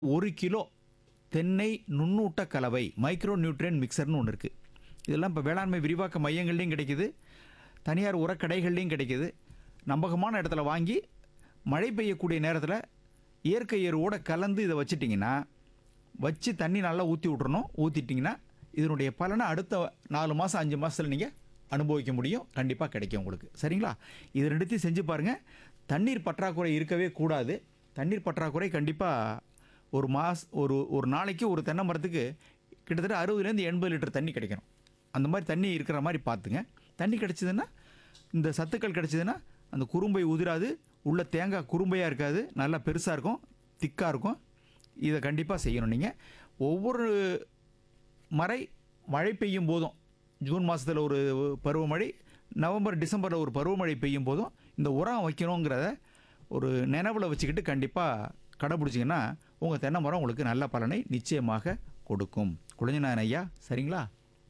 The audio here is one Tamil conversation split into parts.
ஒரு கிலோ தென்னை நுண்ணூட்ட கலவை மைக்ரோ நியூட்ரியன் மிக்சர்னு ஒன்று இருக்குது இதெல்லாம் இப்போ வேளாண்மை விரிவாக்க மையங்கள்லையும் கிடைக்குது தனியார் உரக்கடைகள்லையும் கிடைக்குது நம்பகமான இடத்துல வாங்கி மழை பெய்யக்கூடிய நேரத்தில் இயற்கை எருவோட கலந்து இதை வச்சிட்டிங்கன்னா வச்சு தண்ணி நல்லா ஊற்றி விட்றணும் ஊற்றிட்டிங்கன்னா இதனுடைய பலனை அடுத்த நாலு மாதம் அஞ்சு மாதத்தில் நீங்கள் அனுபவிக்க முடியும் கண்டிப்பாக கிடைக்கும் உங்களுக்கு சரிங்களா இது ரெண்டுத்தையும் செஞ்சு பாருங்கள் தண்ணீர் பற்றாக்குறை இருக்கவே கூடாது தண்ணீர் பற்றாக்குறை கண்டிப்பாக ஒரு மாஸ் ஒரு ஒரு நாளைக்கு ஒரு தென்னை மரத்துக்கு கிட்டத்தட்ட அறுபதுலேருந்து எண்பது லிட்டர் தண்ணி கிடைக்கணும் அந்த மாதிரி தண்ணி இருக்கிற மாதிரி பார்த்துங்க தண்ணி கிடச்சிதுன்னா இந்த சத்துக்கள் கிடச்சிதுன்னா அந்த குறும்பை உதிராது உள்ள தேங்காய் குறும்பையாக இருக்காது நல்லா பெருசாக இருக்கும் திக்காக இருக்கும் இதை கண்டிப்பாக செய்யணும் நீங்கள் ஒவ்வொரு மழை மழை பெய்யும் போதும் ஜூன் மாதத்தில் ஒரு பருவமழை நவம்பர் டிசம்பரில் ஒரு பருவமழை பெய்யும் போதும் இந்த உரம் வைக்கணுங்கிறத ஒரு நினைவில் வச்சுக்கிட்டு கண்டிப்பாக கடைப்பிடிச்சிங்கன்னா உங்கள் தென்னை மரம் உங்களுக்கு நல்ல பலனை நிச்சயமாக கொடுக்கும் குழந்தைநாயன் ஐயா சரிங்களா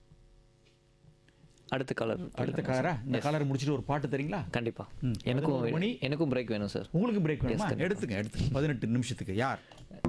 அடுத்த காலர் அடுத்த கலரா இந்த கலர் முடிச்சுட்டு ஒரு பாட்டு தரீங்களா கண்டிப்பா ம். எனக்கும் பதினோரு மணி. எனக்கும் பிரேக் வேணும் சார் உங்களுக்கு பிரேக் வேணுமா எடுத்துங்க எடுத்துங்க பதினெட்டு நிமிஷத்துக்கு யார்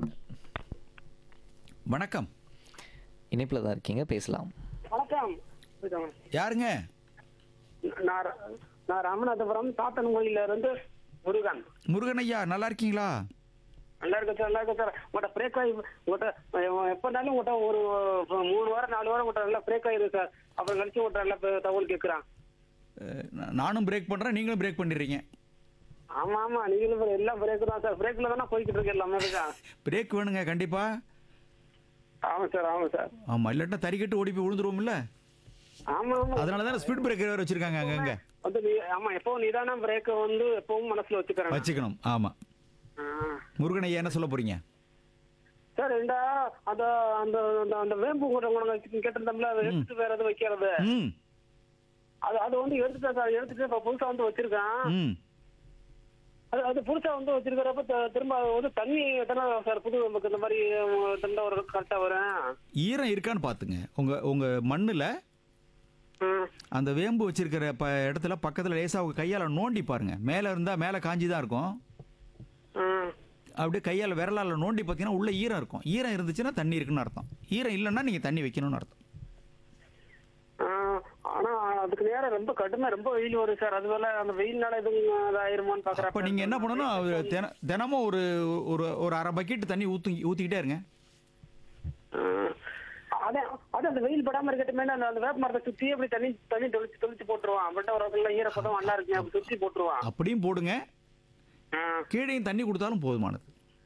வணக்கம் இணைப்பில் தான் இருக்கீங்க பேசலாம் வணக்கம் யாருங்க நான் ர- நான் ராமநாதபுரம் தாத்தன் கோயில்ல இருந்து முருகன் முருகன் ஐயா நல்லா இருக்கீங்களா நல்லா இருக்கு சார் நல்லா இருக்கு சார் உங்கள்கிட்ட பிரேக் ஆகி உங்கள்கிட்ட எப்போனாலும் உங்கள்கிட்ட ஒரு அஹ், மூணு வாரம் நாலு வாரம் உங்கள்கிட்ட நல்லா பிரேக் ஆயிருக்கு சார் அப்புறம் கழிச்சு உங்கள்கிட்ட நல்லா பே- தகவல் கேட்குறான் அஹ், நா- நானும் பிரேக் பண்ணுறேன் நீங்களும் பிரேக் பண்ணிடுறீங்க ஆமா ஆமா நீங்களும் இப்ப எல்லாம் பிரேக் தான் சார் பிரேக்ல தானே போய்கிட்டு இருக்கு எல்லாமே இருக்கா பிரேக் வேணுங்க கண்டிப்பாக ஆமா சார் ஆமா சார் ஆமாம் இல்லாட்டா தறிக்கட்டு ஓடி போய் விழுந்துருவோம்ல ஆமா ஆமா அதனால தான் ஸ்பீட் பிரேக்கர் வேறு வச்சுருக்காங்க அங்கங்கே வந்து நீ ஆமா எப்பவும் நீதான பிரேக் வந்து எப்பவும் மனசுல வச்சுக்கிறேன் வச்சுக்கணும் ஆமாம் முருகன் ஐயா என்ன சொல்ல போகிறீங்க சார் இந்த அந்த அந்த அந்த- அந்த வேம்பு கூட உங்களுக்கு கேட்டிருந்தோம்ல அதை எடுத்துட்டு வேற எதுவும் வைக்கிறது ம் அது அது வந்து எடுத்துட்டேன் சார் எடுத்துட்டு இப்ப புதுசா வந்து வச்சிருக்கேன் ம் அது அது புதுசா வந்து வச்சிருக்கிறப்ப த- திரும்ப அது வந்து தண்ணி எத்தனை சார் புது நமக்கு இந்த மாதிரி உம், தண்டை ஒரு கரெக்டா வரும் ஈரம் இருக்கான்னு பார்த்துங்க உங்கள் உங்கள் மண்ணில் ம். அந்த வேம்பு வச்சிருக்கிற ப இடத்துல பக்கத்தில் லேசாக உங்கள் கையால் நோண்டி பாருங்க மேலே இருந்தால் மேலே காஞ்சி தான் இருக்கும் ம். அப்படியே கையால் விரலால் நோண்டி பார்த்தீங்கன்னா உள்ள ஈரம் இருக்கும் ஈரம் இருந்துச்சுன்னா தண்ணி இருக்குன்னு அர்த்தம் ஈரம் இல்லைன்னா நீங்கள் தண்ணி வைக்கணும்னு அர்த்தம் ஆ, ஆனா அதுக்கு நேரம் ரொம்ப கடுமை ரொம்ப வெயில் வரும் சார் அதுவேளை அந்த வெயில்னால எதுவும் இதாயிருமான்னு அப்போ பாக்குறப்ப நீங்கள் என்ன பண்ணணும் அது தின தினமும் ஒரு ஒரு ஒரு அரை பக்கெட் தண்ணி ஊற்றி ஊற்றிக்கிட்டே இருங்க ம். அதான் அது அந்த வெயில் படாம இருக்கட்டுமே அந்த அந்த வேப்ப மரத்தை சுத்தி அப்படி தண்ணி தண்ணி தொளிச்சு தொளிச்சு போட்டுருவான் பட்ட ஒரு ஈரப்பதம் நல்லா இருக்குங்க அப்படி சுத்தி போட்டுருவான் அப்படியும் போடுங்க ஆ. கீழையும் தண்ணி கொடுத்தாலும் போதுமானது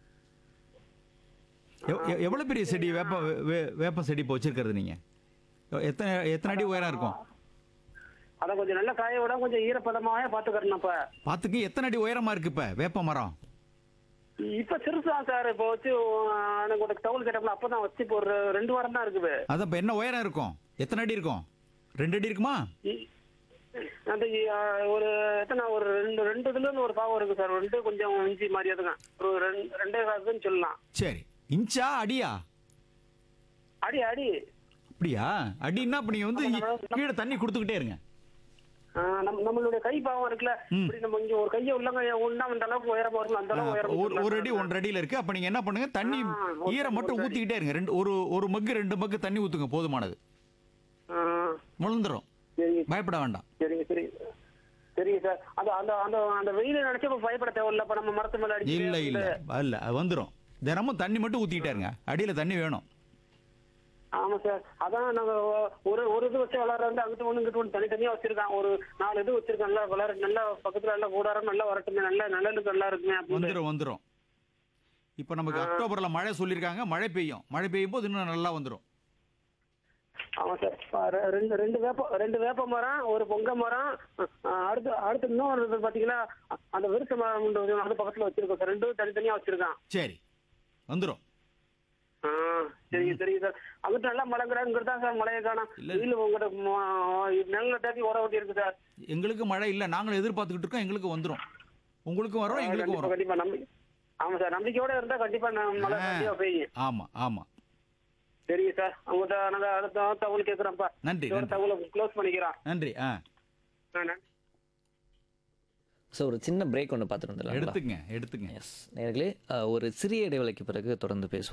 எவ்- எவ்- எவ்வளவு பெரிய செடி வேப்ப வே- வே- வேப்ப செடி இப்போ வச்சிருக்கிறது நீங்க எத்தனை எத்தனை அடி உயரம் இருக்கும் அத கொஞ்சம் நல்ல காய விட கொஞ்சம் ஈரப்பதமாவே பாத்துக்கிறேன் அப்ப பார்த்துக்கு எத்தனை அடி உயரமா இருக்கு இப்ப வேப்ப மரம் இப்ப சிறுசுதான் சார் இப்போ வச்சு ஆஹ், எனக்கு ஒரு தகவல் கேட்டப்பல அப்பதான் வச்சு இப்போ ஒரு ரெண்டு வாரம் தான் இருக்குது அதான் இப்போ என்ன உயரம் இருக்கும் எத்தனை அடி இருக்கும் ரெண்டு அடி இருக்குமா இ- அந்த ஆஹ், ஒரு எத்தனை ஒரு ரெண்டு ரெண்டு இதுல இருந்து ஒரு பாவம் இருக்கு சார் ரெண்டு கொஞ்சம் இஞ்சி மாதிரி அதுங்க ஒரு ரெண்டு ரெண்டே காசுன்னு சொல்லலாம் சரி இன்ச்சா அடியா அடி அடி அப்படியா அடின்னா அப்ப நீங்க வந்து இ- கீழே தண்ணி கொடுத்துக்கிட்டே இருங்க ஆஹ், நம்ம நம்மளுடைய கை பாவம் இருக்குல்ல இப்படி நம்ம இங்க ஒரு கையை உள்ளங்க உண்டா அந்த அளவுக்கு உயரமா வரும் அந்த அளவுக்கு உயரம் ஒரு ஒரு அடி ஒன்றரை அடியில இருக்கு அப்ப நீங்க என்ன பண்ணுங்க தண்ணி ஆ, ஓகே, ஈரம் மட்டும் ஒரு அடி. ஊத்திக்கிட்டே இருங்க ரெண்டு ஒரு ஒரு மக்கு ரெண்டு மக்கு தண்ணி ஊத்துங்க போதுமானது முழுந்துரும் சரி பயப்பட வேண்டாம் சரிங்க சரி சரிங்க சார் அது அந்த அந்த அந்த வெயில நினைச்சு இப்ப பயப்பட தேவையில்ல இப்ப நம்ம மரத்து மேல அடிச்சு இல்ல இல்ல இல்ல அது வந்துரும் தினமும் தண்ணி மட்டும் ஊத்திக்கிட்டே இருங்க அடியில தண்ணி வேணும் ஆமா சார் அதான் நாங்க ஒரு ஒரு இது வச்சு விளாடுறது அங்கிட்டு ஒண்ணு இங்கிட்டு ஒண்ணு தனித்தனியா வச்சிருக்கான் ஒரு நாலு இது வச்சிருக்கேன் நல்லா விளாட நல்லா பக்கத்துல நல்லா கூடாரம் நல்லா வரட்டுமே நல்லா நல்லதுக்கு நல்லா இருக்குமே அப்படின்னு வந்துரும் வந்துரும் இப்போ நமக்கு அக்டோபர்ல மழை சொல்லியிருக்காங்க மழை பெய்யும் மழை பெய்யும் போது இன்னும் நல்லா வந்துரும் ஆமா சார் ஆ, ரெ- ரெண்டு ரெண்டு வேப்ப ரெண்டு வேப்ப மரம் ஒரு பொங்க மரம் ஆ, அடுத்து அடுத்து இன்னொரு இது பாத்தீங்கன்னா அந்த விருச மரம் ஒன்று வந்து அது பக்கத்துல வச்சிருக்கோம் சார் ரெண்டும் தனித்தனியா வச்சிருக்கான் சரி வந்துரும் ஆ, சரிங்க சரிங்க சார் அங்கிட்டு நல்லா மழைங்கிறாங்கிறது தான் சார் மழையை காணும் இல்ல. வெயில் உங்கள்கிட்ட நல்ல தேக்கி உரம் ஓட்டி இருக்கு சார் எங்களுக்கு மழை இல்லை நாங்களும் எதிர்பார்த்துக்கிட்டு இருக்கோம் எங்களுக்கு வந்துரும் உங்களுக்கும் வரும் எங்களுக்கும் கண்டிப்பா வரும் கண்டிப்பா நம்பி ஆமா சார் நம்பிக்கையோட இருந்தா கண்டிப்பா நான் மழை கண்டிப்பா பெய்யும் ஆமா ஆமா சரிங்க சார் உங்கள்கிட்ட நாங்க அடுத்த தகவல் கேட்குறோம்ப்பா நன்றி இதோட நன்றி தகவலை க்ளோஸ் பண்ணிக்கிறோம் நன்றி ஆ ஆ, நன்றி ஸோ ஒரு சின்ன பிரேக் ஒன்று பார்த்துட்டு வந்துடலாம் எடுத்துங்க எடுத்துங்க எஸ் நேர்களே அஹ், ஒரு சிறிய இடைவேளைக்கு பிறகு தொடர்ந்து பேசுவோம்